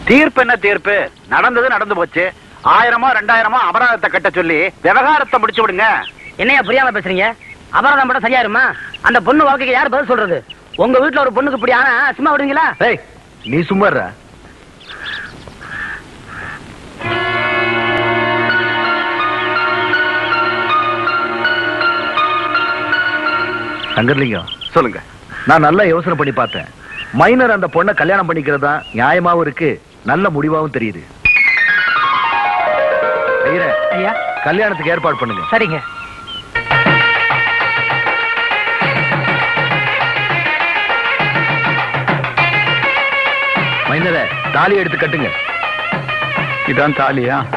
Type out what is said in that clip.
தீர்ப்பு என்ன தீர்ப்பு நடந்தது நடந்து போச்சு ஆயிரமோ ரெண்டாயிரமோ அபராதத்தை கட்ட சொல்லி விவகாரத்தை முடிச்சு விடுங்க என்னையா புரியாம பேசுறீங்க அபராதம் மட்டும் சரியாருமா அந்த பொண்ணு வாழ்க்கைக்கு யார் பதில் சொல்றது உங்க வீட்டுல ஒரு பொண்ணுக்கு இப்படி ஆனா சும்மா விடுவீங்களா ஏய் நீ சும்மா இருடா. சங்கர்லிங்கம் சொல்லுங்க நான் நல்லா யோசனை பண்ணி பார்த்தேன் மைனர் அந்த பொண்ணை கல்யாணம் பண்ணிக்கிறது தான் நியாயமாவும் இருக்கு நல்ல முடிவாவும் தெரியுது ஐயரே, ஐயா கல்யாணத்துக்கு ஏற்பாடு பண்ணுங்க சரிங்க மைனரை தாலி எடுத்து கட்டுங்க இதான் தாலியா